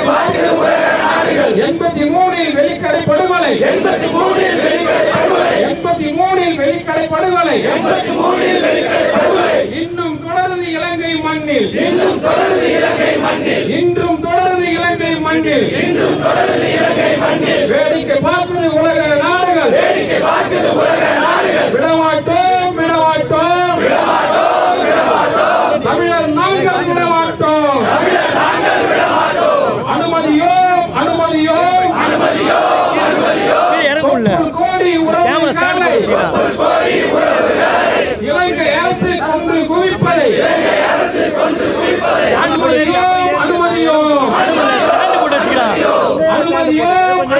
பார்க்குது உலக நாடுகள் எண்பத்தி மூணில் வெளிக்கடை படுகொலை எண்பத்தி மூணில் வெளிக்கடை படுகொலை எண்பத்தி மூணில் வெளிக்கடை படுகொலை எண்பத்தி மூணில் வெளிக்கடை படுகொலை இன்னும் தொடருது இலங்கை மண்ணில் இன்னும் தொடருது இலங்கை மண்ணில் இன்றும் தொடருது இலங்கை மண்ணில் இன்னும் தொடருது இலங்கை மண்ணில் வேடிக்கை பார்க்குது உலக நாடுகள் வேடிக்கை பார்க்குது உலக நாடுகள் விடமாட்டோம் விடமாட்டோம் தமிழர் நாங்கள் விடமாட்டோம் தமிழர் நாங்கள் விட மாட்டோம் அனுமதியோ அனுமதியோ அனுமதியோ தொப்புள் கோடி உறவுகளை கோடி உறவுகளை இலங்கை அரசு கொண்டு குவிப்பதை அனுமதியோ அனுமதியோ அனுமதியோ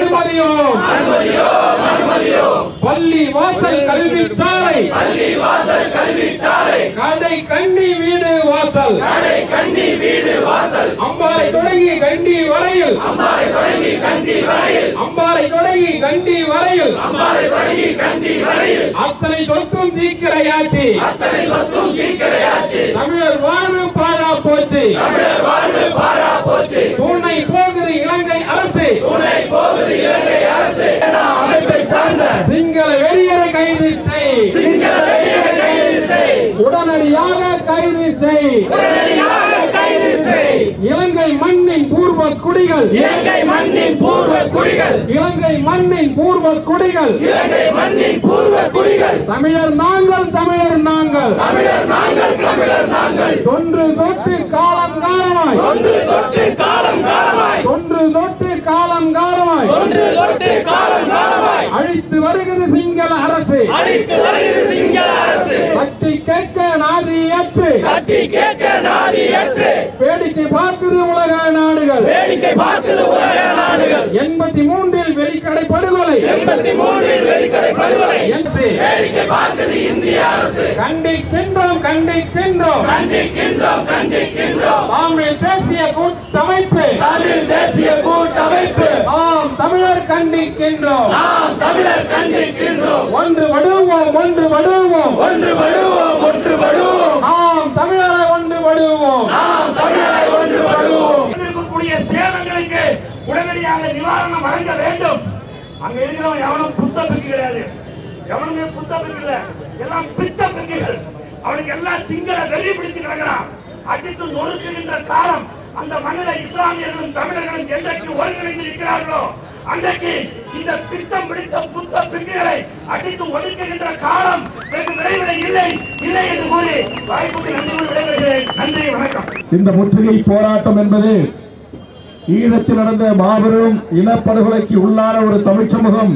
அனுமதியோ பள்ளி வாசல் கல்வி சாலை பள்ளி வாசல் கல்வி சாலை கடை கண்டி வீடு வாசல் கடை கண்ணி வீடு வாசல் அம்பாறை தொடங்கி கண்டி வரையில் அம்பாறை தொடங்கி கண்டி வரையில் அம்பாறை தொடங்கி கண்டி வரையில் அம்பாறை தொடங்கி கண்டி வரையில் அத்தனை சொத்தும் தீக்கிரையாச்சு அத்தனை சொத்தும் கீழ்கடையாச்சு தமிழர் வாழ்வு பாழா போச்சு தமிழர் வாழ்வு பாழா போச்சு துணை போகுது இலங்கை அரசு துணை போகுது இலங்கை அரசு சேனா அமைப்பை சார்ந்த சிங்கள வெறியரை கைது செய் சிங்கள வெறியரை கைது செய் உடனடியாக கைது செய் உடனடியாக கைது செய் இலங்கை மண்ணின் பூர்வ குடிகள் இலங்கை மண்ணின் பூர்வ குடிகள் இலங்கை மண்ணின் பூர்வ குடிகள் இலங்கை மண்ணின் பூர்வ குடிகள் தமிழர் நாங்கள் தமிழர் நாங்கள் தமிழர் நாங்கள் தமிழர் நாங்கள் தொன்று தொட்டு காலம் காலமாய் ஒன்று தொட்டு காலம் காலமாய் தொன்று தொட்டு காலம் காலமாய் ஒன்று தொட்டு காலம் காலமாய் அழித்து வருகிறது சிங்கள அரசு அழித்து வருகிறது சிங்கள அரசு தட்டி கேட்க நாதியற்று கட்டி கேட்க நாதியற்று வேடிக்கை பார்க்குது உலக நாடுகள் வேடிக்கை பார்க்குது உலக நாடுகள் எண்பத்தி மூன்றில் வெளிக்கடை படுகொலை எண்பத்தி மூன்றில் வெளிக்கடை படுகொலை என்சி. வேடிக்கை பார்க்குது இந்திய அரசு கண்டிக்கின்றோம் கண்டிக்கின்றோம் கண்டிக்கின்றோம் கண்டிக்கின்றோம் தமிழ் தேசிய கூட்டமைப்பு தமிழ் தேசிய கூட்டமைப்பு ஆம் தமிழர் கண்டிக்கின்றோம் நாம் தமிழர் கண்டிக்கின்றோம் ஒன்று வடுவோம் ஒன்று வடுவோம் ஒன்று படுவோம் ஒன்று படுவோம் ஆம் தமிழரை ஒன்று வடுவோம் நாம் தமிழரை ஒன்று படுவோம் இருக்கக்கூடிய சேதங்களுக்கு உடனடியாக நிவாரணம் வழங்க வேண்டும் அங்க இருக்கிறவன் எவனும் புத்த பிக்கு கிடையாது எவனுமே புத்த பிக்கு இல்ல எல்லாம் பித்த பிக்குகள் அவனுக்கு எல்லாம் சிங்கள வெறி பிடித்து கிடக்கிறான் அடித்து நொறுக்குகின்ற காலம் அந்த மண்ணில இஸ்லாமியர்களும் தமிழர்களும் என்றைக்கு ஒருங்கிணைந்து இருக்கிறார்களோ அன்றைக்கு இந்த பித்தம் பிடித்த புத்த பிக்குகளை அடித்து ஒடுக்குகின்ற காலம் வெகு விரைவில் இல்லை இல்லை என்று கூறி வாய்ப்புக்கு நன்றி கூறி விடைபெறுகிறேன் நன்றி வணக்கம் இந்த முற்றுகை போராட்டம் என்பது ஈழத்தில் நடந்த மாபெரும் இனப்படுகொலைக்கு உள்ளான ஒரு தமிழ் சமூகம்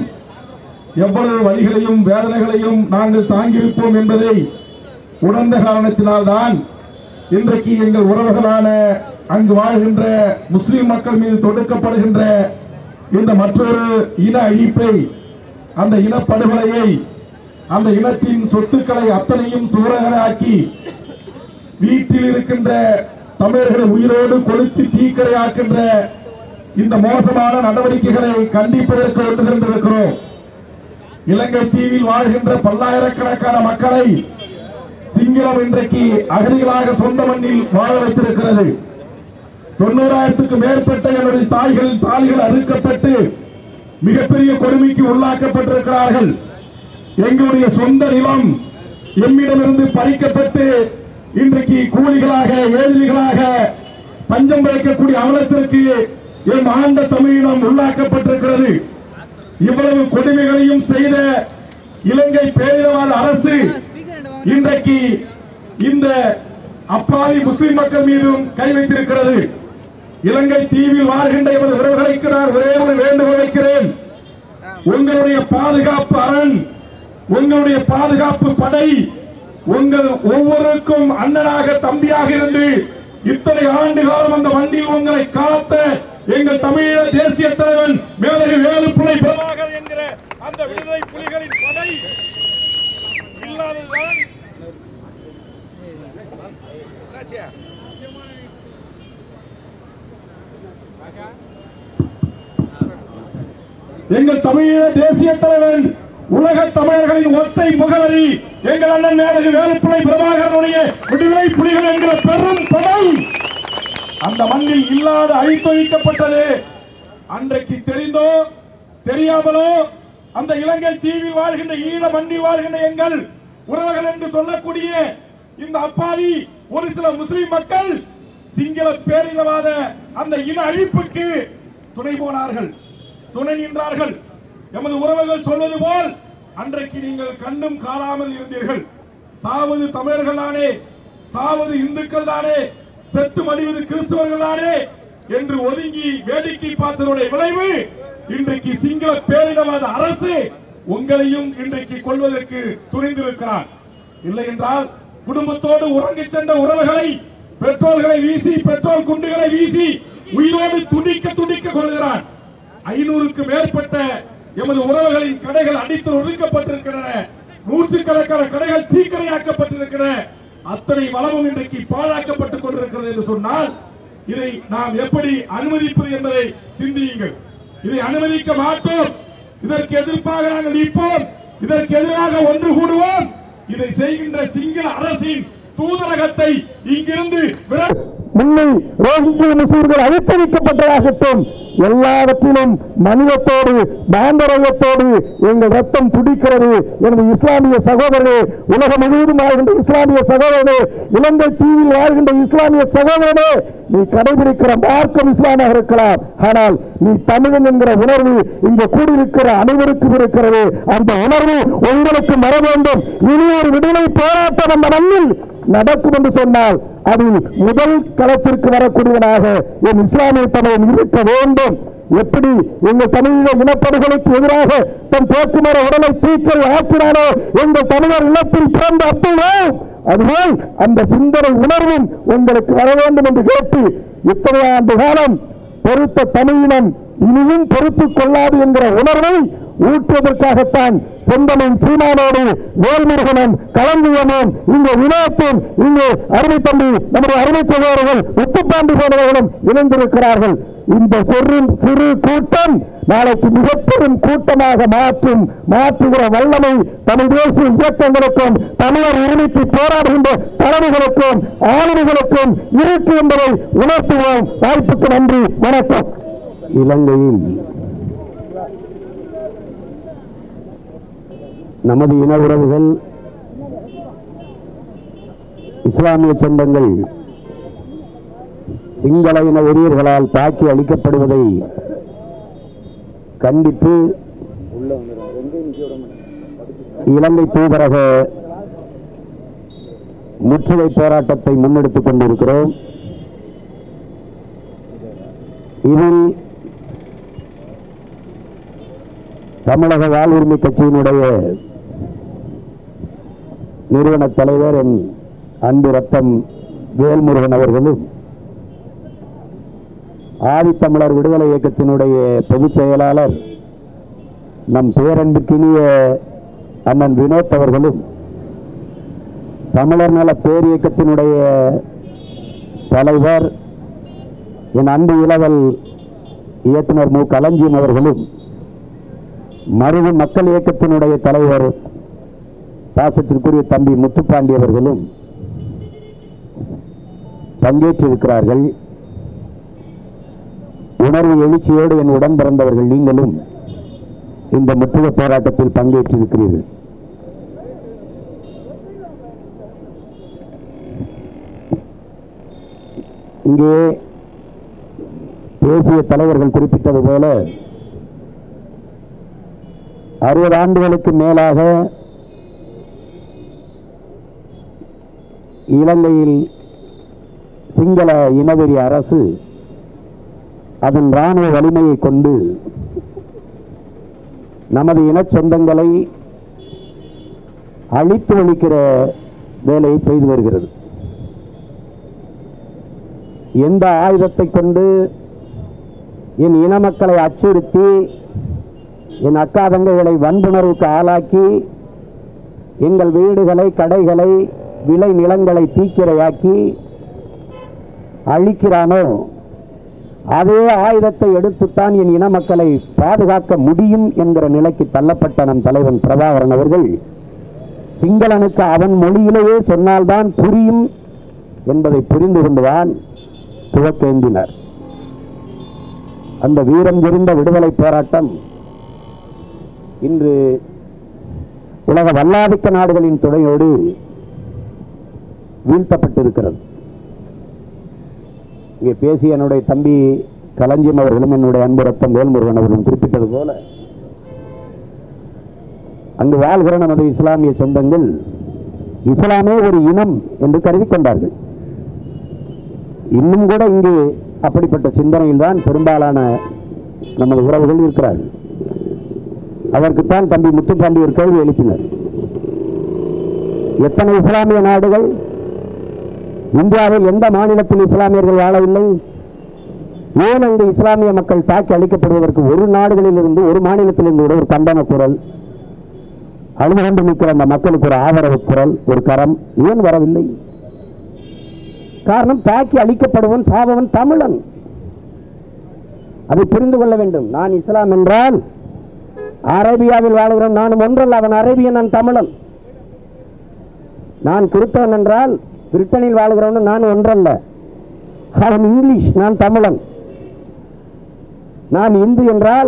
எவ்வளவு வழிகளையும் வேதனைகளையும் நாங்கள் தாங்கியிருப்போம் என்பதை உணர்ந்த காரணத்தினால்தான் இன்றைக்கு எங்கள் உறவுகளான அங்கு வாழ்கின்ற முஸ்லிம் மக்கள் மீது தொடுக்கப்படுகின்ற இந்த மற்றொரு இன அழிப்பை அந்த இனப்படுகொலையை அந்த இனத்தின் சொத்துக்களை அத்தனையும் சுவரகராக்கி வீட்டில் இருக்கின்ற தமிழர்களை உயிரோடு கொளுத்தி தீக்கரையாக்கின்ற இந்த மோசமான நடவடிக்கைகளை கண்டிப்பதற்கு ஒன்று சென்றிருக்கிறோம் இலங்கை தீவில் வாழ்கின்ற பல்லாயிரக்கணக்கான மக்களை சிங்களம் இன்றைக்கு அகதிகளாக சொந்த மண்ணில் வாழ வைத்திருக்கிறது தொண்ணூறாயிரத்துக்கு மேற்பட்ட என்னுடைய தாய்கள் தாலிகள் அறுக்கப்பட்டு மிகப்பெரிய கொடுமைக்கு உள்ளாக்கப்பட்டிருக்கிறார்கள் எங்களுடைய சொந்த நிலம் எம்மிடமிருந்து பறிக்கப்பட்டு இன்றைக்கு கூலிகளாக ஏழிலிகளாக பஞ்சம் வைக்கக்கூடிய அவலத்திற்கு எம் ஆண்ட தமிழினம் உள்ளாக்கப்பட்டிருக்கிறது இவ்வளவு கொடுமைகளையும் செய்த இலங்கை பேரிடவாத அரசு இன்றைக்கு இந்த அப்பாவி முஸ்லிம் மக்கள் மீதும் கை வைத்திருக்கிறது இலங்கை தீவில் வாழ்கின்ற எமது உறவுகளுக்கு நான் ஒரே ஒரு வேண்டுகோள் வைக்கிறேன் உங்களுடைய பாதுகாப்பு அரண் உங்களுடைய பாதுகாப்பு படை உங்கள் ஒவ்வொருக்கும் அண்ணனாக தம்பியாக இருந்து இத்தனை ஆண்டு காலம் அந்த வண்டியில் உங்களை காத்த எங்கள் தமிழீழ தேசிய தலைவன் மேலகு வேலுப்பிள்ளை பிரபாகர் என்கிற அந்த விடுதலை புலிகளின் படை இல்லாததுதான் எங்கள் தமிழீழ தேசிய தலைவன் உலக தமிழர்களின் ஒத்தை முகவரி எங்கள் அண்ணன் மேலகு வேலுப்பிள்ளை பிரபாகரனுடைய விடுதலை புலிகள் என்கிற பெரும் படை அந்த மண்ணில் இல்லாத அழித்தொழிக்கப்பட்டது அன்றைக்கு தெரிந்தோ தெரியாமலோ அந்த இலங்கை தீவில் வாழ்கின்ற ஈழ மண்ணில் வாழ்கின்ற எங்கள் உறவுகள் என்று சொல்லக்கூடிய இந்த அப்பாவி ஒரு சில முஸ்லிம் மக்கள் சிங்கள பேரினவாத அந்த இன அழிப்புக்கு துணை போனார்கள் துணை நின்றார்கள் எமது உறவுகள் சொல்வது போல் அன்றைக்கு நீங்கள் கண்ணும் காணாமல் இருந்தீர்கள் சாவது தமிழர்கள் தானே சாவது இந்துக்கள் தானே செத்து மடிவது கிறிஸ்தவர்கள் தானே என்று ஒதுங்கி வேடிக்கை பார்த்ததனுடைய விளைவு இன்றைக்கு சிங்கள பேரினவாத அரசு உங்களையும் இன்றைக்கு கொள்வதற்கு துணிந்திருக்கிறார் இல்லை என்றால் குடும்பத்தோடு உறங்கிச் சென்ற உறவுகளை பெட்ரோல்களை வீசி பெட்ரோல் குண்டுகளை வீசி உயிரோடு துடிக்க துடிக்க கொள்கிறான் ஐநூறுக்கு மேற்பட்ட எமது உறவுகளின் கடைகள் அடித்து ஒதுக்கப்பட்டிருக்கின்றன நூற்றுக்கணக்கான கடைகள் தீக்கிரையாக்கப்பட்டிருக்கின்றன அத்தனை வளமும் இன்றைக்கு பாழாக்கப்பட்டுக் கொண்டிருக்கிறது என்று சொன்னால் இதை நாம் எப்படி அனுமதிப்பது என்பதை சிந்தியுங்கள் இதை அனுமதிக்க மாட்டோம் இதற்கு எதிர்ப்பாக நாங்கள் நிற்போம் இதற்கு எதிராக ஒன்று கூடுவோம் இதை செய்கின்ற சிங்கள அரசின் தூதரகத்தை இங்கிருந்து விர- முன்னை ரோஹிங்கிய முஸ்லிம்கள் அழித்தளிக்கப்பட்டதாகட்டும் எல்லாவற்றிலும் மனிதத்தோடு பாந்தரயத்தோடு எங்கள் ரத்தம் துடிக்கிறது எனது இஸ்லாமிய சகோதரரே உலகம் முழுவதும் வாழ்கின்ற இஸ்லாமிய சகோதரரே இலங்கை தீவில் வாழ்கின்ற இஸ்லாமிய சகோதரனே நீ கடைபிடிக்கிற மார்க்கம் இஸ்லாமாக இருக்கலாம் ஆனால் நீ தமிழன் என்கிற உணர்வு இங்கு கூடியிருக்கிற அனைவருக்கும் இருக்கிறது அந்த உணர்வு உங்களுக்கு வர வேண்டும் இனி ஒரு விடுதலை போராட்டம் அந்த மண்ணில் நடக்கும் என்று சொன்னால் அதில் முதல் களத்திற்கு வரக்கூடியவனாக என் இஸ்லாமிய தமிழன் இருக்க வேண்டும் எப்படி எங்கள் தமிழீழ இனப்படுகொலைக்கு எதிராக தன் போக்குமர உடலை தீக்கல் ஆக்கினாரோ எங்கள் தமிழர் இல்லத்தில் பிறந்த அப்போ அதுபோல் அந்த சிந்தனை உணர்வும் உங்களுக்கு வர வேண்டும் என்று கேட்டு இத்தனை ஆண்டு காலம் பொறுத்த தமிழினம் இனியும் பொறுத்துக் கொள்ளாது என்கிற உணர்வை ஊற்றுவதற்காகத்தான் செந்தமிழ் சீமானோடு வேல்முருகனும் களஞ்சியமும் இங்கு வினோத்தும் இங்கு அருமை தம்பி நம்முடைய அருமை சகோதரர்கள் உத்துப்பாண்டி போன்றவர்களும் இணைந்திருக்கிறார்கள் இந்த சிறு சிறு கூட்டம் நாளைக்கு மிகப்பெரும் கூட்டமாக மாற்றும் மாற்றுகிற வல்லமை தமிழ் தேசிய இயக்கங்களுக்கும் தமிழர் உரிமைக்கு போராடுகின்ற தலைவர்களுக்கும் ஆளுநர்களுக்கும் இருக்கு என்பதை உணர்த்துவோம் வாய்ப்புக்கு நன்றி வணக்கம் இலங்கையில் நமது இன உறவுகள் இஸ்லாமிய சொந்தங்கள் சிங்கள இன வெறியர்களால் தாக்கி அளிக்கப்படுவதை கண்டித்து இலங்கை தூதரக முற்றுகை போராட்டத்தை முன்னெடுத்துக் கொண்டிருக்கிறோம் இதில் தமிழக வாழ்வுரிமை கட்சியினுடைய நிறுவன தலைவர் என் அன்பு ரத்தம் வேல்முருகன் அவர்களும் ஆதித்தமிழர் விடுதலை இயக்கத்தினுடைய பொதுச் செயலாளர் நம் பேரன்புக்கினிய அண்ணன் வினோத் அவர்களும் தமிழர் நல பேரியக்கத்தினுடைய தலைவர் என் அன்பு இளவல் இயக்குனர் மு களஞ்சியம் அவர்களும் மருது மக்கள் இயக்கத்தினுடைய தலைவர் பாசத்திற்குரிய தம்பி முத்துப்பாண்டி அவர்களும் பங்கேற்றிருக்கிறார்கள் உணர்வு எழுச்சியோடு என் உடன் பிறந்தவர்கள் நீங்களும் இந்த முற்றுகை போராட்டத்தில் பங்கேற்றிருக்கிறீர்கள் இங்கே தேசிய தலைவர்கள் குறிப்பிட்டது போல அறுபது ஆண்டுகளுக்கு மேலாக இலங்கையில் சிங்கள இனவெறி அரசு அதன் இராணுவ வலிமையை கொண்டு நமது இனச் சொந்தங்களை அழித்து ஒழிக்கிற வேலையை செய்து வருகிறது எந்த ஆயுதத்தை கொண்டு என் இன மக்களை அச்சுறுத்தி என் அக்கா தங்கைகளை வன்புணர்வுக்கு ஆளாக்கி எங்கள் வீடுகளை கடைகளை விளை நிலங்களை தீக்கிரையாக்கி அழிக்கிறானோ அதே ஆயுதத்தை எடுத்துத்தான் என் இன மக்களை பாதுகாக்க முடியும் என்கிற நிலைக்கு தள்ளப்பட்ட நம் தலைவன் பிரபாகரன் அவர்கள் சிங்களனுக்கு அவன் மொழியிலேயே சொன்னால்தான் புரியும் என்பதை புரிந்து கொண்டுதான் துவக்கேந்தினர் அந்த வீரம் எறிந்த விடுதலை போராட்டம் இன்று உலக வல்லாதிக்க நாடுகளின் துணையோடு வீழ்த்தப்பட்டிருக்கிறது இங்கே பேசிய என்னுடைய தம்பி களஞ்சியம் அவர்களும் என்னுடைய அன்பு ரத்தம் வேல்முருகன் அவர்களும் குறிப்பிட்டது போல அங்கு வாழ்கிற நமது இஸ்லாமிய சொந்தங்கள் இஸ்லாமே ஒரு இனம் என்று கருதி கொண்டார்கள் இன்னும் கூட இங்கு அப்படிப்பட்ட சிந்தனையில் தான் பெரும்பாலான நமது உறவுகள் இருக்கிறார்கள் அதற்குத்தான் தம்பி முத்துப்பாண்டி ஒரு கேள்வி எழுப்பினர் எத்தனை இஸ்லாமிய நாடுகள் இந்தியாவில் எந்த மாநிலத்தில் இஸ்லாமியர்கள் வாழவில்லை ஏன் அங்கு இஸ்லாமிய மக்கள் தாக்கி அளிக்கப்படுவதற்கு ஒரு நாடுகளில் இருந்து ஒரு மாநிலத்திலிருந்து கூட ஒரு கண்டன குரல் அழுது கொண்டு நிற்கிற அந்த மக்களுக்கு ஒரு ஆதரவு குரல் ஒரு கரம் ஏன் வரவில்லை காரணம் தாக்கி அழிக்கப்படுவன் சாபவன் தமிழன் அதை புரிந்து கொள்ள வேண்டும் நான் இஸ்லாம் என்றால் அரேபியாவில் வாழ்கிறேன் நான் ஒன்றல்ல அவன் அரேபியன் நான் தமிழன் நான் கிறிஸ்தவன் என்றால் பிரிட்டனில் வாழ்கிறவன் நான் ஒன்றல்ல அவன் இங்கிலீஷ் நான் தமிழன் நான் இந்து என்றால்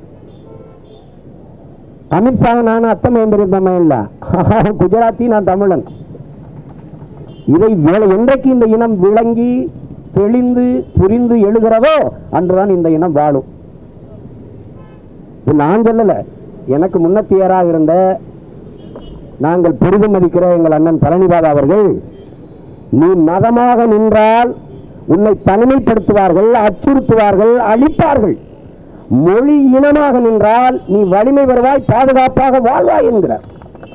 அமித்ஷா நான் அத்தமயம் பெரியப்பமே இல்ல குஜராத்தி நான் தமிழன் இதை வேலை என்றைக்கு இந்த இனம் விளங்கி தெளிந்து புரிந்து எழுகிறதோ அன்றுதான் இந்த இனம் வாழும் இது நான் சொல்லல எனக்கு முன்னத்தியராக இருந்த நாங்கள் பெரிதும் மதிக்கிற எங்கள் அண்ணன் பழனிபாபா அவர்கள் நீ மதமாக நின்றால் உன்னை தனிமைப்படுத்துவார்கள் அச்சுறுத்துவார்கள் அழிப்பார்கள் மொழி இனமாக நின்றால் நீ வலிமை வருவாய் பாதுகாப்பாக வாழ்வாய் என்கிறார்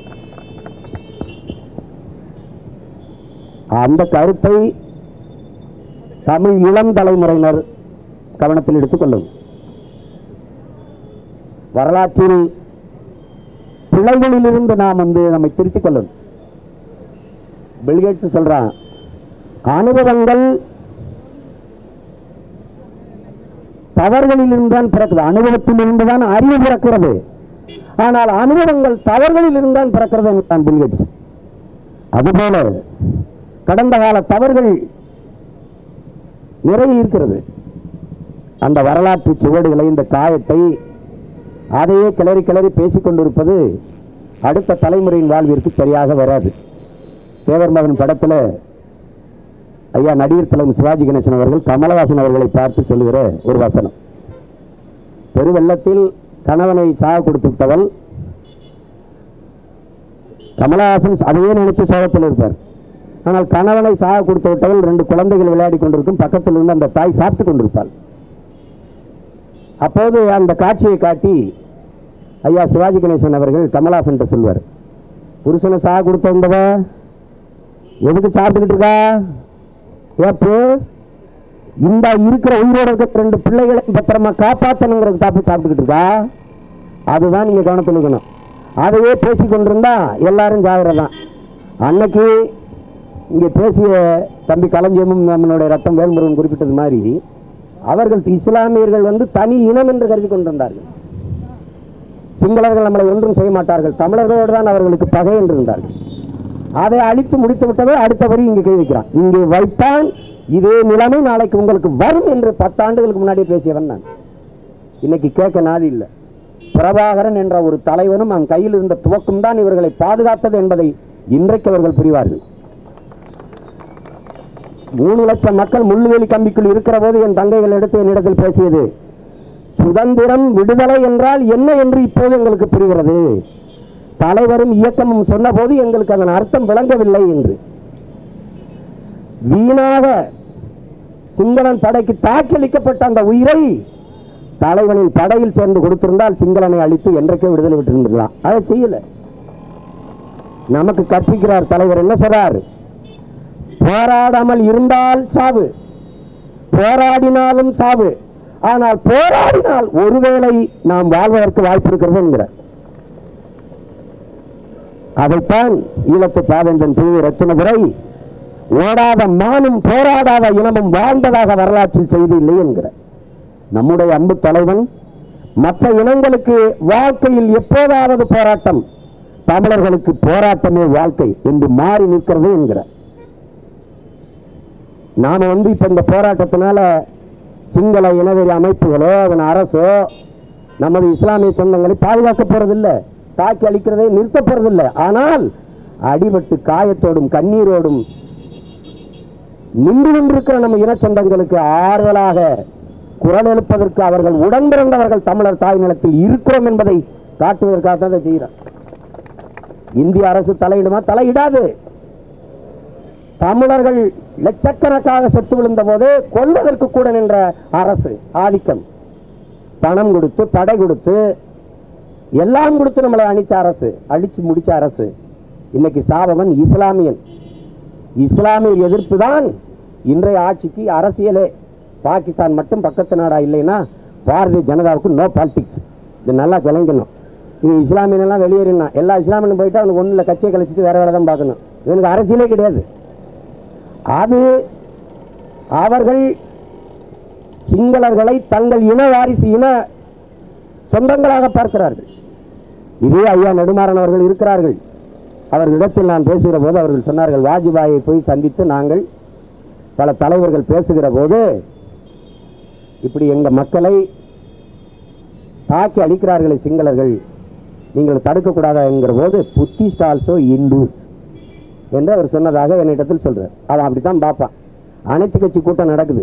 அந்த கருத்தை தமிழ் இளம் தலைமுறையினர் கவனத்தில் எடுத்துக் கொள்ளும் வரலாற்றில் பிழைகளிலிருந்து நாம் வந்து நம்மை திருத்திக் கொள்ளும் பில்கேட்ஸ் சொல்றான் அனுபவங்கள் தவறுகளில் தான் பிறக்குது அனுபவத்தில் இருந்துதான் அறிவு பிறக்கிறது ஆனால் அனுபவங்கள் தவறுகளில் இருந்தான் பிறக்கிறது என்கிறான் பில்கேட்ஸ் அதுபோல கடந்த கால தவறுகள் நிறைய இருக்கிறது அந்த வரலாற்று சுவடுகளை இந்த காயத்தை அதையே கிளறி கிளறி பேசிக் கொண்டிருப்பது அடுத்த தலைமுறையின் வாழ்விற்கு சரியாக வராது தேவர் மகன் படத்தில் ஐயா நடிகர் தலைவர் சிவாஜி கணேசன் அவர்கள் கமலஹாசன் அவர்களை பார்த்து சொல்லுகிற ஒரு வசனம் பெருவெள்ளத்தில் கணவனை சாக கொடுத்து விட்டவள் கமலஹாசன் அதையே நினைச்சு சோகத்தில் இருப்பார் ஆனால் கணவனை சாக கொடுத்து விட்டவள் ரெண்டு குழந்தைகள் விளையாடி கொண்டிருக்கும் பக்கத்தில் இருந்து அந்த தாய் சாப்பிட்டு கொண்டிருப்பாள் அப்போது அந்த காட்சியை காட்டி ஐயா சிவாஜி கணேசன் அவர்கள் கமலஹாசன் சொல்வார் புருஷனை சாக கொடுத்து வந்தவ எதுக்கு சாப்பிட்டுக்கிட்டு இருக்கா ஏப்பு இந்த இருக்கிற உயிரோட இருக்க ரெண்டு பிள்ளைகளை பத்திரமா காப்பாற்றணுங்கிறது தாப்பு சாப்பிட்டுக்கிட்டு இருக்கா அதுதான் நீங்க கவனத்தில் இருக்கணும் அதையே பேசி கொண்டிருந்தா எல்லாரும் ஜாகிரதான் அன்னைக்கு இங்கே பேசிய தம்பி களஞ்சியமும் நம்மளுடைய ரத்தம் வேல்முருகன் குறிப்பிட்டது மாதிரி அவர்கள் இஸ்லாமியர்கள் வந்து தனி இனம் என்று கருதி கொண்டிருந்தார்கள் சிங்களவர்கள் நம்மளை ஒன்றும் செய்ய மாட்டார்கள் தமிழர்களோடு தான் அவர்களுக்கு பகை என்று இருந்தார்கள் அதை அழித்து முடித்து விட்டதை அடுத்த வரி இங்கே கை வைக்கிறான் இங்கே வைத்தான் இதே நிலைமை நாளைக்கு உங்களுக்கு வரும் என்று பத்தாண்டுகளுக்கு முன்னாடியே பேசியவன் நான் இன்னைக்கு கேட்க நாதி இல்லை பிரபாகரன் என்ற ஒரு தலைவனும் அவன் கையில் இருந்த துவக்கம் தான் இவர்களை பாதுகாத்தது என்பதை இன்றைக்கு அவர்கள் புரிவார்கள் மூணு லட்சம் மக்கள் முள்ளுவேலி கம்பிக்குள் இருக்கிற போது என் தங்கைகள் எடுத்து என்னிடத்தில் பேசியது சுதந்திரம் விடுதலை என்றால் என்ன என்று இப்போது எங்களுக்கு புரிகிறது தலைவரும் இயக்கமும் சொன்னபோது எங்களுக்கு அதன் அர்த்தம் விளங்கவில்லை என்று வீணாக சிங்களன் படைக்கு தாக்கலிக்கப்பட்ட அந்த உயிரை தலைவனின் படையில் சேர்ந்து கொடுத்திருந்தால் சிங்களனை அழித்து என்றைக்கே விடுதலை விட்டிருந்திருக்கலாம் அதை செய்யல நமக்கு கற்பிக்கிறார் தலைவர் என்ன சொல்றார் போராடாமல் இருந்தால் சாவு போராடினாலும் சாவு ஆனால் போராடினால் ஒருவேளை நாம் வாழ்வதற்கு வாய்ப்பு இருக்கிறது என்கிறார் அதைத்தான் ஈழத்து பாவேந்தன் பிரிவு ரத்தினபுரை ஓடாத மானும் போராடாத இனமும் வாழ்ந்ததாக வரலாற்றில் செய்தி இல்லை என்கிறார் நம்முடைய அன்பு தலைவன் மற்ற இனங்களுக்கு வாழ்க்கையில் எப்போதாவது போராட்டம் தமிழர்களுக்கு போராட்டமே வாழ்க்கை என்று மாறி நிற்கிறது என்கிறார் நாம வந்து இப்ப இந்த போராட்டத்தினால சிங்கள இனவெறி அமைப்புகளோ அதன் அரசோ நமது இஸ்லாமிய சொந்தங்களை பாதுகாக்க போறதில்லை தாக்கி அளிக்கிறதை நிறுத்த போறதில்லை ஆனால் அடிபட்டு காயத்தோடும் கண்ணீரோடும் நின்று கொண்டிருக்கிற நம்ம இன சொந்தங்களுக்கு ஆறுதலாக குரல் எழுப்பதற்கு அவர்கள் உடன் பிறந்தவர்கள் தமிழர் தாய் நிலத்தில் இருக்கிறோம் என்பதை காட்டுவதற்காக தான் இதை செய்கிறோம் இந்திய அரசு தலையிடுமா தலையிடாது தமிழர்கள் லட்சக்கணக்காக செத்து விழுந்த போது கொல்வதற்கு கூட நின்ற அரசு ஆதிக்கம் பணம் கொடுத்து படை கொடுத்து எல்லாம் கொடுத்து நம்மளை அழிச்ச அரசு அழிச்சு முடிச்ச அரசு இன்னைக்கு சாபவன் இஸ்லாமியன் இஸ்லாமிய எதிர்ப்பு தான் இன்றைய ஆட்சிக்கு அரசியலே பாகிஸ்தான் மட்டும் பக்கத்து நாடா இல்லைன்னா பாரதிய ஜனதாவுக்கு நோ பாலிடிக்ஸ் இது நல்லா விளங்கணும் இவன் இஸ்லாமியனெல்லாம் வெளியேறினா எல்லா இஸ்லாமியனும் போயிட்டு அவனுக்கு ஒன்றும் இல்லை கட்சியை கழிச்சிட்டு வேற வேலை தான் பார்க்கணும் இவனுக்கு அரசியலே கிடையாது அது அவர்கள் சிங்களர்களை தங்கள் இன வாரிசு இன சொந்தங்களாக பார்க்கிறார்கள் இதே ஐயா நெடுமாறன் அவர்கள் இருக்கிறார்கள் அவர்களிடத்தில் நான் பேசுகிற போது அவர்கள் சொன்னார்கள் வாஜ்பாயை போய் சந்தித்து நாங்கள் பல தலைவர்கள் பேசுகிற போது இப்படி எங்க மக்களை தாக்கி அழிக்கிறார்களே சிங்களர்கள் நீங்கள் தடுக்கக்கூடாதா என்கிற போது புத்திஸ்ட் ஆல்சோ இந்துஸ் என்று அவர் சொன்னதாக என்னிடத்தில் சொல்றார் அவன் அப்படித்தான் பார்ப்பான் அனைத்து கட்சி கூட்டம் நடக்குது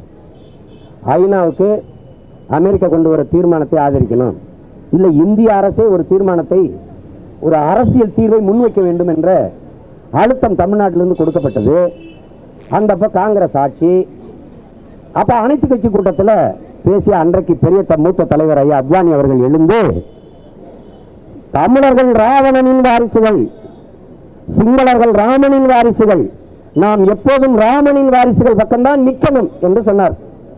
ஐநாவுக்கு அமெரிக்கா கொண்டு வர தீர்மானத்தை ஆதரிக்கணும் இல்லை இந்திய அரசே ஒரு தீர்மானத்தை ஒரு அரசியல் தீர்வை முன்வைக்க வேண்டும் என்ற அழுத்தம் தமிழ்நாட்டிலிருந்து கொடுக்கப்பட்டது அந்த அப்ப காங்கிரஸ் ஆட்சி அப்ப அனைத்து கட்சி கூட்டத்தில் பேசிய அன்றைக்கு பெரிய த- மூத்த தலைவர் ஐயா அத்வானி அவர்கள் எழுந்து தமிழர்கள் ராவணனின் வாரிசுகள் சிங்களர்கள் ராமனின் வாரிசுகள் நாம் எப்போதும் ராமனின் வாரிசுகள் பக்கம்தான் நிக்கணும் என்று சொன்னார்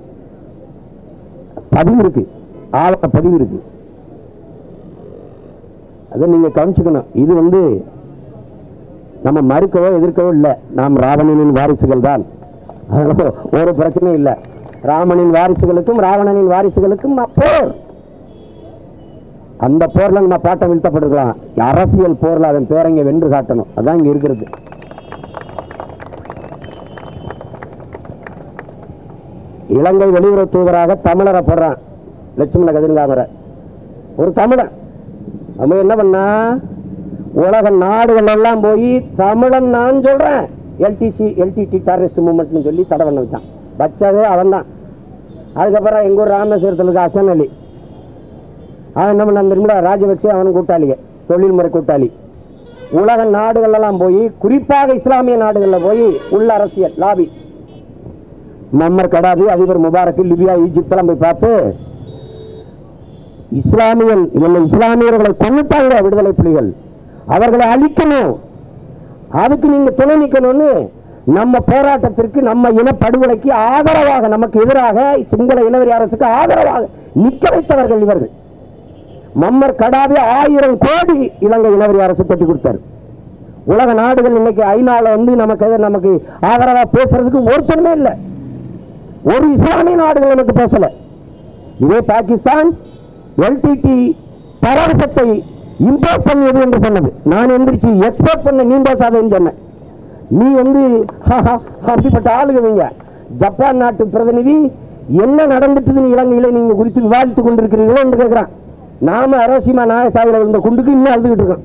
பதிவு இருக்கு ஆவண பதிவு இருக்கு அதை நீங்க கவனிச்சுக்கணும் இது வந்து நம்ம மறுக்கவோ எதிர்க்கவோ இல்லை நாம் ராவணனின் வாரிசுகள் தான் அதனால ஒரு பிரச்சனையும் இல்லை ராமனின் வாரிசுகளுக்கும் ராவணனின் வாரிசுகளுக்கும் போர் அந்த போர்ல நம்ம பாட்டம் வீழ்த்தப்பட்டிருக்கலாம் அரசியல் போர்ல அதன் பேரங்க வென்று காட்டணும் அதான் இங்க இருக்கிறது இலங்கை வெளியுறவு தூதராக தமிழரை போடுறான் லட்சுமண கதிர்காமரை ஒரு தமிழன் அவன் என்ன பண்ணா உலக நாடுகள் எல்லாம் போய் தமிழன் நான் சொல்றேன் எல்டிசி எல்டிடி டெரரிஸ்ட் மூவ்மெண்ட்னு சொல்லி தடை பண்ண வச்சான் வச்சதே அவன் தான் அதுக்கப்புறம் எங்க ஊர் ராமேஸ்வரத்தில் இருக்க அசன் அலி அவன் என்ன பண்ண தெரியுமா ராஜபக்சே அவன் கூட்டாளிங்க தொழில்முறை கூட்டாளி உலக நாடுகள் எல்லாம் போய் குறிப்பாக இஸ்லாமிய நாடுகளில் போய் உள்ள அரசியல் லாபி மம்மர் கடாபி அதிபர் முபாரக் லிபியா ஈஜிப்ட் எல்லாம் போய் பார்த்து இஸ்லாமியன் இல்லை இஸ்லாமியர்களை கொண்டுட்டாங்க விடுதலை புலிகள் அவர்களை அழிக்கணும் அதுக்கு நீங்க துணை நிக்கணும்னு நம்ம போராட்டத்திற்கு நம்ம இனப்படுகொலைக்கு ஆதரவாக நமக்கு எதிராக சிங்கள இனவெறி அரசுக்கு ஆதரவாக நிக்க வைத்தவர்கள் இவர்கள் மம்மர் கடாபி ஆயிரம் கோடி இலங்கை இனவரி அரசு கட்டி கொடுத்தாரு உலக நாடுகள் இன்னைக்கு ஐநால வந்து நமக்கு எதிர- நமக்கு ஆதரவா பேசுறதுக்கு ஒருத்தருமே இல்லை ஒரு இஸ்லாமிய நாடுகள் எனக்கு பேசல இதே பாகிஸ்தான் எல்டிடி தரவசத்தை இம்போர்ட் பண்ணியது என்று சொன்னது நான் எந்திரிச்சு எக்ஸ்போர்ட் பண்ண நீ பேசாதேன்னு சொன்னேன் நீ வந்து அப்படிப்பட்ட ஆளுகவீங்க ஜப்பான் நாட்டு பிரதிநிதி என்ன நடந்துட்டுதுன்னு இலங்கையில நீங்க குறித்து விவாதித்துக் கொண்டிருக்கிறீர்களோ என்று கேட்கிறான் நாம அரோசிமா நாயசாயில விழுந்த குண்டுக்கு இன்னும் அழுதுகிட்டு இருக்கோம்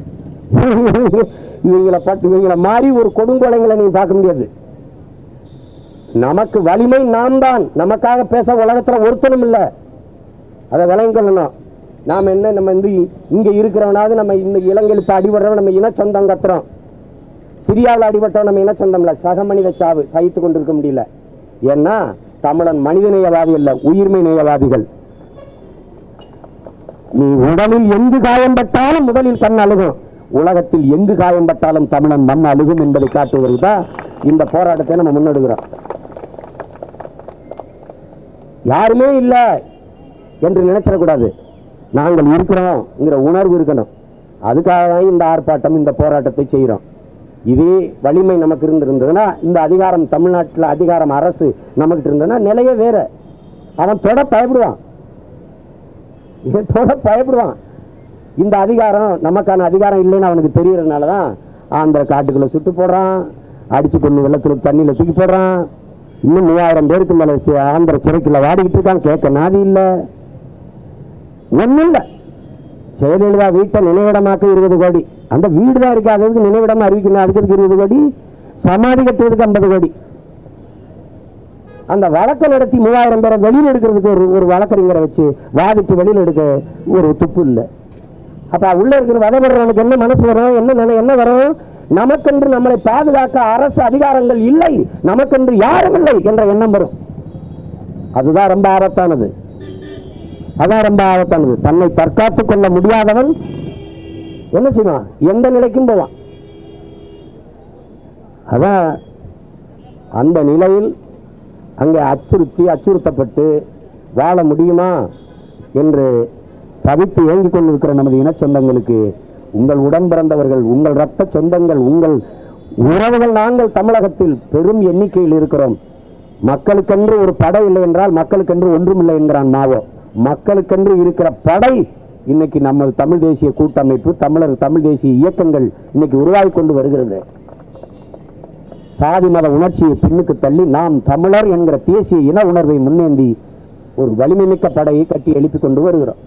இவங்களை பட்டு இவங்களை மாறி ஒரு கொடுங்கோலைங்களை நீங்க பார்க்க முடியாது நமக்கு வலிமை நாம் தான் நமக்காக பேச உலகத்துல ஒருத்தனும் இல்ல அதை விளங்கிக் கொள்ளணும் நாம என்ன நம்ம வந்து இங்க இருக்கிறவனாவது நம்ம இந்த இலங்கையில் இப்ப அடிபடுறவன் நம்ம இன சொந்தம் கத்துறோம் சிரியாவில் அடிபட்டவன் நம்ம இன சொந்தம்ல சக மனித சாவு சகித்து கொண்டிருக்க முடியல ஏன்னா தமிழன் மனிதநேயவாதி அல்ல உயிர்மை நேயவாதிகள் நீ உடலில் எங்கு காயம்பட்டாலும் முதலில் கண் அழுகும் உலகத்தில் எங்கு காயம்பட்டாலும் தமிழன் மண் அழுகும் என்பதை காட்டுவதற்கு தான் இந்த போராட்டத்தை நம்ம முன்னெடுக்கிறோம் யாருமே இல்ல என்று நினைச்சிடக்கூடாது நாங்கள் இருக்கிறோம்ங்கிற உணர்வு இருக்கணும் அதுக்காக தான் இந்த ஆர்ப்பாட்டம் இந்த போராட்டத்தை செய்கிறோம் இதே வலிமை நமக்கு இருந்திருந்ததுன்னா இந்த அதிகாரம் தமிழ்நாட்டில் அதிகாரம் அரசு நமக்கு இருந்ததுன்னா நிலையே வேற அவன் தொட பயப்படுவான் இதோட பயப்படுவான் இந்த அதிகாரம் நமக்கான அதிகாரம் இல்லைன்னு அவனுக்கு தெரியறதுனால தான் ஆந்திர காட்டுக்குள்ள சுட்டு போடுறான் அடிச்சு கொண்டு வெள்ளத்தில் தண்ணியில் தூக்கி போடுறான் இன்னும் மூவாயிரம் பேருக்கு மேல சி- ஆந்திர சிறைக்குள்ள வாடிக்கிட்டு இருக்கான் கேட்க நாதி இல்லை ஒன்றும் இல்லை ஜெயலலிதா வீட்டை நினைவிடமாக்க இருபது கோடி அந்த வீடு தான் இருக்கு அதுக்கு நினைவிடமா அறிவிக்கணும் அதுக்கு இருபது கோடி சமாதி கட்டுவதற்கு ஐம்பது கோடி அந்த வழக்கை நடத்தி மூவாயிரம் பேரை வெளியில் எடுக்கிறதுக்கு ஒரு ஒரு வழக்கறிஞரை வச்சு வாதிட்டு வெளியில் எடுக்க ஒரு துப்பு இல்லை அப்ப உள்ள இருக்கிற வதப்படுறவனுக்கு என்ன மனசு வரும் என்ன நினை- என்ன வரும் நமக்கென்று நம்மளை பாதுகாக்க அரசு அதிகாரங்கள் இல்லை நமக்கென்று யாரும் இல்லை என்ற எண்ணம் வரும் அதுதான் ரொம்ப ஆபத்தானது அதான் ரொம்ப ஆபத்தானது தன்னை தற்காத்துக் கொள்ள முடியாதவன் என்ன செய்வான் எந்த நிலைக்கும் போவான் அதான் அந்த நிலையில் அங்கே அச்சுறுத்தி அச்சுறுத்தப்பட்டு வாழ முடியுமா என்று தவித்து ஏங்கிக் கொண்டிருக்கிற நமது இன சொந்தங்களுக்கு உங்கள் உடன் பிறந்தவர்கள் உங்கள் ரத்த சொந்தங்கள் உங்கள் உறவுகள் நாங்கள் தமிழகத்தில் பெரும் எண்ணிக்கையில் இருக்கிறோம் மக்களுக்கென்று ஒரு படை இல்லை என்றால் மக்களுக்கென்று ஒன்றுமில்லை என்கிறான் மாவோ மக்களுக்கென்று இருக்கிற படை இன்னைக்கு நம்ம தமிழ் தேசிய கூட்டமைப்பு தமிழர் தமிழ் தேசிய இயக்கங்கள் இன்னைக்கு உருவாகி கொண்டு வருகிறது சாதி மத உணர்ச்சியை பின்னுக்கு தள்ளி நாம் தமிழர் என்கிற தேசிய இன உணர்வை முன்னேந்தி ஒரு வலிமை மிக்க படையை கட்டி எழுப்பிக் கொண்டு வருகிறோம்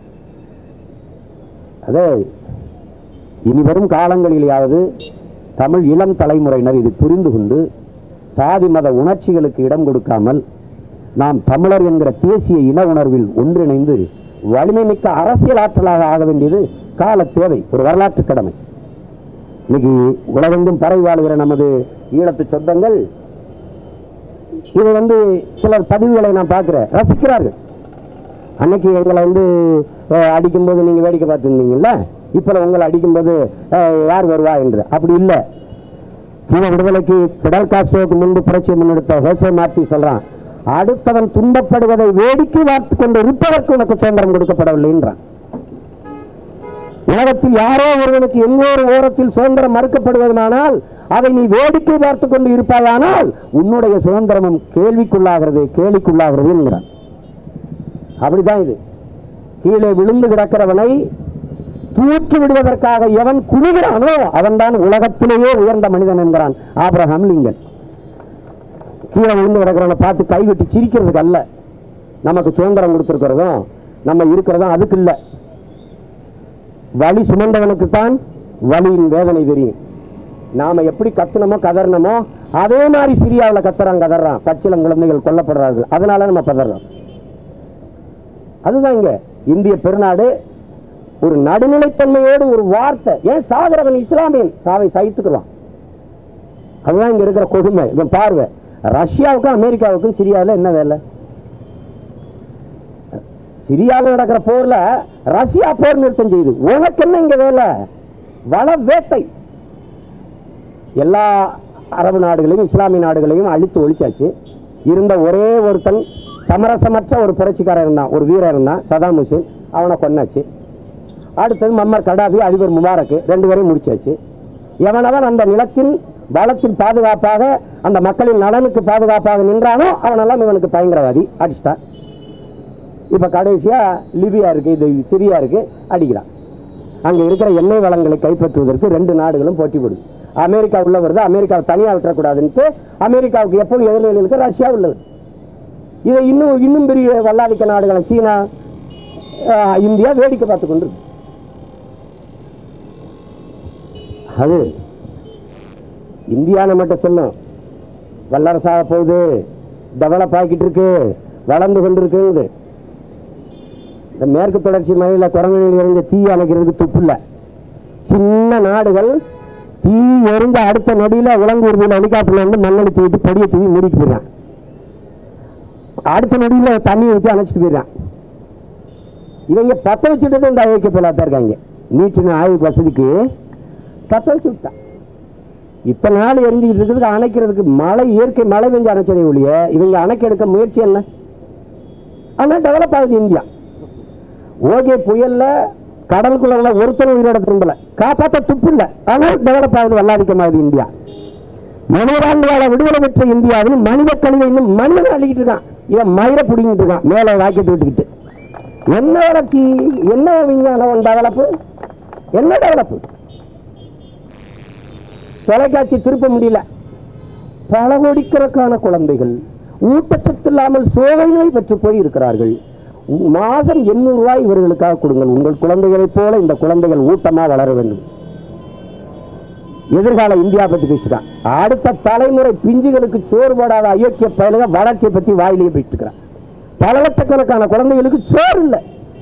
அதே இனி வரும் காலங்களிலேயாவது தமிழ் இளம் தலைமுறையினர் இது புரிந்து கொண்டு சாதி மத உணர்ச்சிகளுக்கு இடம் கொடுக்காமல் நாம் தமிழர் என்கிற தேசிய இன உணர்வில் ஒன்றிணைந்து வலிமை மிக்க அரசியல் ஆற்றலாக ஆக வேண்டியது கால தேவை ஒரு வரலாற்று கடமை இன்னைக்கு உலகெங்கும் பரவி வாழ்கிற நமது ஈழத்து சொந்தங்கள் இது வந்து சிலர் பதிவுகளை நான் பார்க்கிறேன் ரசிக்கிறார்கள் அன்னைக்கு எங்களை வந்து அஹ், அடிக்கும்போது நீங்க வேடிக்கை பார்த்துருந்தீங்கல்ல இப்போ உங்களை அடிக்கும்போது அஹ், யார் வருவா என்று அப்படி இல்லை கீழ விடுதலைக்கு பிடல் காஸ்ட்ரோவுக்கு முன்பு புரட்சி முன்னெடுத்த ஹோசே மார்த்தி சொல்றான் அடுத்தவன் துன்பப்படுவதை வேடிக்கை பார்த்து கொண்டு இருப்பதற்கு உனக்கு சுதந்திரம் கொடுக்கப்படவில்லைன்றான் உலகத்தில் யாரோ ஒருவனுக்கு எங்கோ ஒரு ஓரத்தில் சுதந்திரம் மறுக்கப்படுவதுமானால் அதை நீ வேடிக்கை பார்த்து கொண்டு இருப்பாயானால் உன்னுடைய சுதந்திரமும் கேள்விக்குள்ளாகிறது கேலிக்குள்ளாகிறது என்கிறான் அப்படிதான் இது கீழே விழுந்து கிடக்கிறவனை தூக்கி விடுவதற்காக எவன் குனிகிறானோ அவன்தான் உலகத்திலேயே உயர்ந்த மனிதன் என்கிறான் ஆபிரகாம் லிங்கன் கீழே விழுந்து கிடக்கிறவனை பார்த்து கைவிட்டு சிரிக்கிறதுக்கு அல்ல நமக்கு சுதந்திரம் கொடுத்திருக்கிறதும் நம்ம இருக்கிறதும் அதுக்கு இல்லை வலி சுமந்தவனுக்கு தான் வலியின் வேதனை தெரியும் நாம எப்படி கத்துனமோ கதறினமோ அதே மாதிரி சிரியாவில் கத்துறான் கதறான் பச்சிலம் குழந்தைகள் கொல்லப்படுறார்கள் அதனால நம்ம பதறோம் அதுதான் இங்க இந்திய பெருநாடு ஒரு நடுநிலைத்தன்மையோடு ஒரு வார்த்தை ஏன் சாகிறவன் இஸ்லாமியன் சாவை சகித்துக்கிறான் அதுதான் இங்க இருக்கிற கொடுமை இவன் பார்வை ரஷ்யாவுக்கும் அமெரிக்காவுக்கும் சிரியாவில் என்ன வேலை சிரியாவில் நடக்கிற போர்ல ரஷ்யா போர் நிறுத்தம் செய்யுது உனக்கு என்ன இங்க வேலை வள வேட்டை எல்லா அரபு நாடுகளையும் இஸ்லாமிய நாடுகளையும் அழித்து ஒழிச்சாச்சு இருந்த ஒரே ஒருத்தன் சமரசமற்ற ஒரு புரட்சிக்காரன் இருந்தான் ஒரு வீரர் இருந்தான் சதாம் ஹுசேன் அவனை கொன்னாச்சு அடுத்தது மம்மர் கடாபி அதிபர் முபாரக் ரெண்டு பேரையும் முடிச்சாச்சு எவனவன் அந்த நிலத்தின் வளத்தின் பாதுகாப்பாக அந்த மக்களின் நலனுக்கு பாதுகாப்பாக நின்றானோ அவனெல்லாம் இவனுக்கு பயங்கரவாதி அடிச்சிட்டான் இப்ப கடைசியா லிபியா இருக்கு இது சிரியா இருக்கு அடிக்கிறான் அங்க இருக்கிற எண்ணெய் வளங்களை கைப்பற்றுவதற்கு ரெண்டு நாடுகளும் போட்டி போடுது அமெரிக்கா உள்ள வருது அமெரிக்காவை தனியா விட்டுறக்கூடாதுன்ட்டு அமெரிக்காவுக்கு எப்பவும் எதிர்நிலையில் இருக்க ரஷ்யா உள்ளது இதை இன்னும் இன்னும் பெரிய வல்லாதிக்க நாடுகளை சீனா ஆஹ், இந்தியா வேடிக்கை பார்த்து கொண்டு இருக்கு. அது இந்தியா நம்மகிட்ட சொல்லும் வல்லரசாக போகுது டெவலப் ஆகிட்டு இருக்கு வளர்ந்து கொண்டிருக்குங்குது இந்த மேற்கு தொடர்ச்சி மலையில குரங்கில் இருந்து தீ அணைக்கிறதுக்கு துப்பு இல்லை சின்ன நாடுகள் தீ எரிஞ்ச அடுத்த நொடியில உலங்கூர்தியில் ஹெலிகாப்டர்ல இருந்து மண்ணெண்ணி தூக்கிட்டு பொடியை தூக்கி மூடிட்டு போயிடறான் அடுத்த நொடியில தண்ணி ஊற்றி அணைச்சிட்டு போயிடறான் இவங்க பத்த வச்சுட்டு இந்த ஐக்கிய போலாத்தான் இருக்காங்க நீட்டின ஆய்வு வசதிக்கு பத்த வச்சு விட்டான் இப்ப நாள் எரிஞ்சுக்கிட்டு இருக்கிறதுக்கு அணைக்கிறதுக்கு மழை இயற்கை மழை பெஞ்சு அணைச்சதை ஒழிய இவங்க அணைக்க எடுக்க முயற்சி என்ன ஆனா டெவலப் ஆகுது இந்தியா ஓகே புயல்ல கடலுக்குள்ள ஒருத்தரும் உயிரோட திரும்பல காப்பாற்ற துப்பு இல்ல ஆனால் டெவலப் ஆகுது வல்லாதிக்கமாகுது இந்தியா மனிதாண்டு கால விடுதலை பெற்ற இந்தியாவில் மனித கழிவை இன்னும் மனிதன் அள்ளிக்கிட்டு இருக்கான் இவன் மயிர பிடிங்கிட்டு இருக்கான் மேல ராக்கெட் விட்டுக்கிட்டு என்ன வளர்ச்சி என்ன விஞ்ஞானம் டெவலப்பு என்ன டெவலப்பு தொலைக்காட்சி திருப்ப முடியல பல கோடிக்கணக்கான குழந்தைகள் ஊட்டச்சத்து இல்லாமல் சோகை நோய் பெற்று போய் இருக்கிறார்கள் உ- மாதம் எண்ணூறு ரூபாய் இவர்களுக்காக கொடுங்கள் உங்கள் குழந்தைகளைப் போல இந்த குழந்தைகள் ஊட்டமா வளர வேண்டும் எதிர்கால இந்தியா பத்தி பேசுறான் அடுத்த தலைமுறை பிஞ்சுகளுக்கு சோறு போடாத அயோக்கிய பயலுக வளர்ச்சியை பத்தி வாயிலேயே பேசிக்கிறான் பல லட்சக்கணக்கான குழந்தைகளுக்கு சோறு இல்லை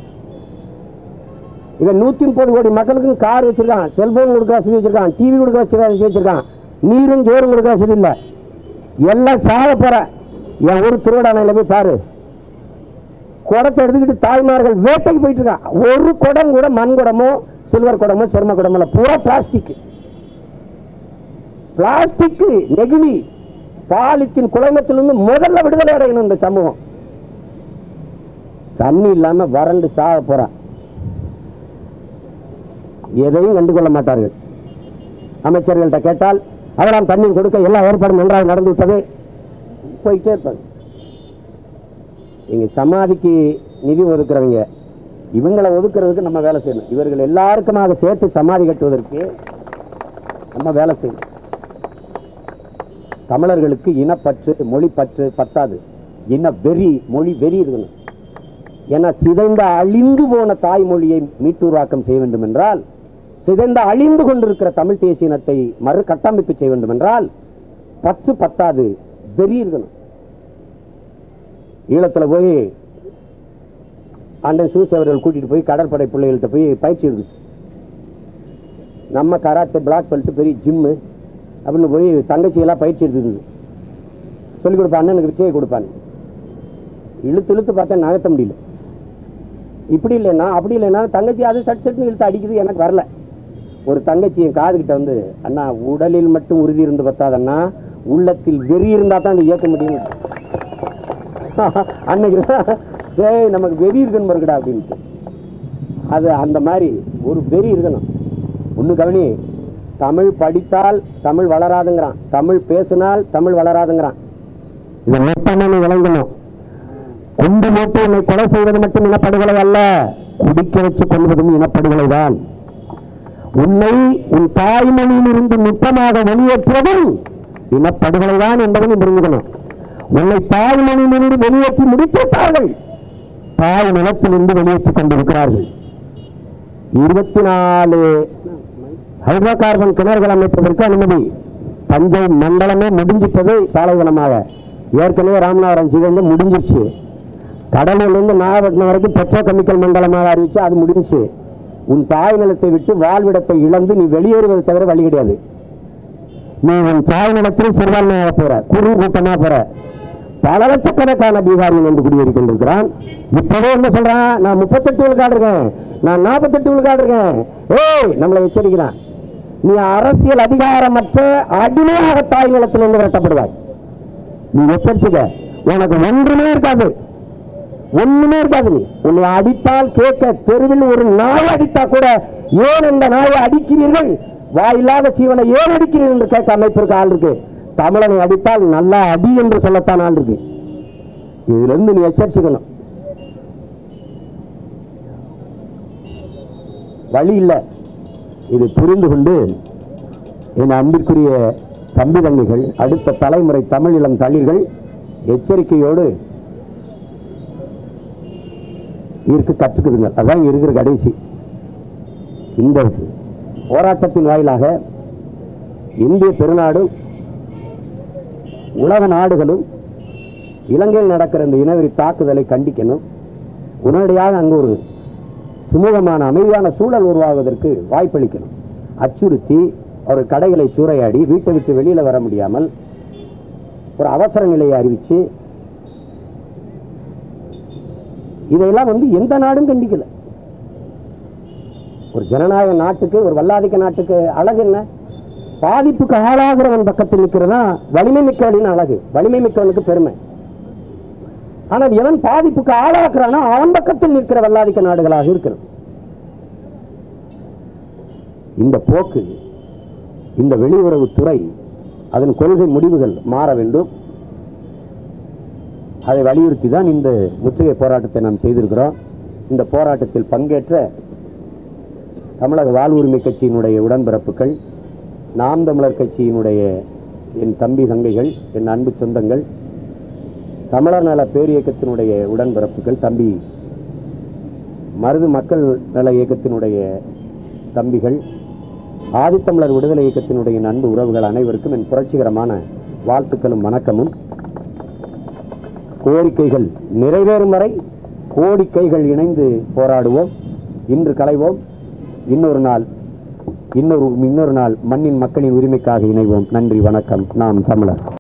இவன் நூத்தி முப்பது கோடி மக்களுக்கு கார் வச்சிருக்கான் செல்போன் கொடுக்க வசதி வச்சிருக்கான் டிவி கொடுக்க வச்சு வசதி வச்சிருக்கான் நீரும் ஜோறும் கொடுக்க வசதி இல்லை எல்லாம் சாக போற என் ஊர் திருவிடானையில போய் பாரு குடத்தை எடுத்துக்கிட்டு தாய்மார்கள் வேட்டைக்கு போயிட்டு இருக்கான் ஒரு குடம் கூட மண் குடமோ சில்வர் குடமோ செர்ம குடமோ இல்லை பூரா பிளாஸ்டிக் பிளாஸ்டிக் நெகிழி பாலித்தின் குழம்பத்திலிருந்து முதல்ல விடுதலை அடையணும் இந்த சமூகம் தண்ணி இல்லாம வறண்டு சாக போறான் எதையும் கண்டுகொள்ள மாட்டார்கள் அமைச்சர்கள்ட்ட கேட்டால் அதெல்லாம் தண்ணீர் கொடுக்க எல்லா ஏற்பாடும் நன்றாக நடந்து விட்டது போயிட்டே இருப்பாங்க எங்க சமாதிக்கு நிதி ஒதுக்குறவங்க இவங்களை ஒதுக்குறதுக்கு நம்ம வேலை செய்யணும் இவர்கள் எல்லாருக்குமாக சேர்த்து சமாதி கட்டுவதற்கு நம்ம வேலை செய்யணும் தமிழர்களுக்கு இனப்பற்று மொழிப்பற்று பத்தாது இன வெறி மொழி வெறி இருக்கணும் ஏன்னா சிதைந்த அழிந்து போன தாய்மொழியை மீட்டுருவாக்கம் செய்ய வேண்டும் என்றால் சிதைந்த அழிந்து கொண்டிருக்கிற தமிழ் தேசிய இனத்தை மறு கட்டமைப்பு செய்ய வேண்டும் என்றால் பற்று பத்தாது வெறி இருக்கணும் ஈழத்துல போய் அண்ணன் சூசி அவர்கள் கூட்டிட்டு போய் கடற்படை பிள்ளைகள்கிட்ட போய் பயிற்சி எடுத்து நம்ம கராத்தே பிளாக் பெல்ட் பெரிய ஜிம்மு அப்படின்னு போய் தங்கச்சியெல்லாம் பயிற்சி எடுத்துக்குது சொல்லிக் கொடுப்பான் அண்ணனுக்கு விச்சையை கொடுப்பான் இழுத்து இழுத்து பார்த்தா நகர்த்த முடியல இப்படி இல்லைன்னா அப்படி இல்லைன்னா தங்கச்சி அது சட் சட்னு இழுத்து அடிக்குது எனக்கு வரல ஒரு தங்கச்சி என் காதுகிட்ட வந்து அண்ணா உடலில் மட்டும் உறுதி இருந்து பத்தாதண்ணா உள்ளத்தில் வெறி இருந்தா தான் அதை இயக்க முடியும் அன்னைக்கு தான், டேய் நமக்கு வெறி இருக்குன்னு பாருங்கடா அப்படின்ட்டு அது அந்த மாதிரி ஒரு வெறி இருக்கணும் ஒண்ணு கவனி தமிழ் படித்தால் தமிழ் வளராதுங்கிறான் தமிழ் பேசினால் தமிழ் வளராதுங்கிறான் இதை மொத்தமா நீ விளங்கணும் குண்டு மூட்டு உன்னை கொலை செய்வது மட்டும் இனப்படுகொலை அல்ல குடிக்க வச்சு கொள்வதும் இனப்படுகொலை தான் உன்னை உன் தாய்மொழியிலிருந்து நுட்பமாக வெளியேற்றுவதும் இனப்படுகொலை தான் என்பதை நீ புரிஞ்சுக்கணும் உன்னை தாய்மொழியிலிருந்து வெளியேற்றி முடித்துவிட்டார்கள் தாய் நிலத்திலிருந்து வெளியேற்றிக் கொண்டிருக்கிறார்கள் இருபத்தி நாலு ஹைட்ரோ கார்பன் கிணறுகள் அமைப்பதற்கு அனுமதி தஞ்சை மண்டலமே முடிஞ்சிட்டது பாலைவனமாக ஏற்கனவே ராமநாதபுரம் சிவந்து முடிஞ்சிருச்சு கடலூர்லேருந்து நாகப்பட்டினம் வரைக்கும் பெட்ரோ கெமிக்கல் மண்டலமாக அறிவிச்சு அது முடிஞ்சுச்சு உன் தாய் நிலத்தை விட்டு வாழ்விடத்தை இழந்து நீ வெளியேறுவதை தவிர வழி கிடையாது நீ உன் தாய் நிலத்தில் சிறுபான்மையாக போற குறு கூட்டமா போற பல லட்சக்கணக்கான பீகாரிகள் வந்து குடியேறி கொண்டிருக்கிறான் இப்பவே என்ன சொல்றான் நான் முப்பத்தெட்டு விழுக்காடு இருக்கேன் நான் நாற்பத்தெட்டு விழுக்காடு இருக்கேன் ஏய் நம்மளை எச்சரிக்கிறான் நீ அரசியல் அதிகாரமற்ற அடிமையாக தாய் நிலத்திலிருந்து விரட்டப்படுவாய் நீ எச்சரிச்சுக்க உனக்கு ஒன்றுமே இருக்காது ஒண்ணுமே இருக்காது நீ உன்னை அடித்தால் கேட்க தெருவில் ஒரு நாய் அடித்தா கூட ஏன் இந்த நாயை அடிக்கிறீர்கள் வாயில்லாத சீவனை ஏன் அடிக்கிறீர்கள் என்று கேட்க அமைப்பிற்கு ஆள் இருக்கு தமிழனை அடித்தால் நல்லா அடி என்று சொல்லத்தான் ஆள் இருக்கு இதுல இருந்து நீ எச்சரிச்சுக்கணும் வழி இல்லை இது புரிந்து கொண்டு என் அன்பிற்குரிய தம்பி தங்கைகள் அடுத்த தலைமுறை தமிழ் இளம் தளிர்கள் எச்சரிக்கையோடு இருக்க கற்றுக்குதுங்க அதான் இங்க இருக்கிற கடைசி இந்த போராட்டத்தின் வாயிலாக இந்திய பெருநாடும் உலக நாடுகளும் இலங்கையில் நடக்கிற இந்த இனவெறி தாக்குதலை கண்டிக்கணும் உடனடியாக அங்கு ஒரு சுமூகமான அமைதியான சூழல் உருவாவதற்கு வாய்ப்பளிக்கணும் அச்சுறுத்தி ஒரு கடைகளை சூறையாடி வீட்டை விட்டு வெளியில வர முடியாமல் ஒரு அவசர நிலையை அறிவிச்சு இதையெல்லாம் வந்து எந்த நாடும் கண்டிக்கல ஒரு ஜனநாயக நாட்டுக்கு ஒரு வல்லாதிக்க நாட்டுக்கு அழகு என்ன பாதிப்புக்கு ஆளாகிறவன் பக்கத்தில் நிற்கிறதா வலிமை மிக்கவனின் அழகு வலிமை மிக்கவனுக்கு பெருமை ஆனால் எவன் பாதிப்புக்கு ஆளாக்குறானோ அவன் பக்கத்தில் நிற்கிற வல்லாதிக்க நாடுகளாக இருக்கிறது இந்த போக்கு இந்த வெளியுறவுத்துறை அதன் கொள்கை முடிவுகள் மாற வேண்டும் அதை வலியுறுத்தி தான் இந்த முற்றுகை போராட்டத்தை நாம் செய்திருக்கிறோம் இந்த போராட்டத்தில் பங்கேற்ற தமிழக வாழ்வுரிமை கட்சியினுடைய உடன்பிறப்புகள் நாம் தமிழர் கட்சியினுடைய என் தம்பி தங்கைகள் என் அன்பு சொந்தங்கள் தமிழர் நல பேரியக்கத்தினுடைய உடன்பிறப்புகள் தம்பி மருது மக்கள் நல இயக்கத்தினுடைய தம்பிகள் ஆதித்தமிழர் விடுதலை இயக்கத்தினுடைய நண்பு உறவுகள் அனைவருக்கும் என் புரட்சிகரமான வாழ்த்துக்களும் வணக்கமும் கோரிக்கைகள் நிறைவேறும் வரை கோடிக்கைகள் இணைந்து போராடுவோம் இன்று களைவோம் இன்னொரு நாள் இன்னொரு இன்னொரு நாள் மண்ணின் மக்களின் உரிமைக்காக இணைவோம் நன்றி வணக்கம் நாம் தமிழர்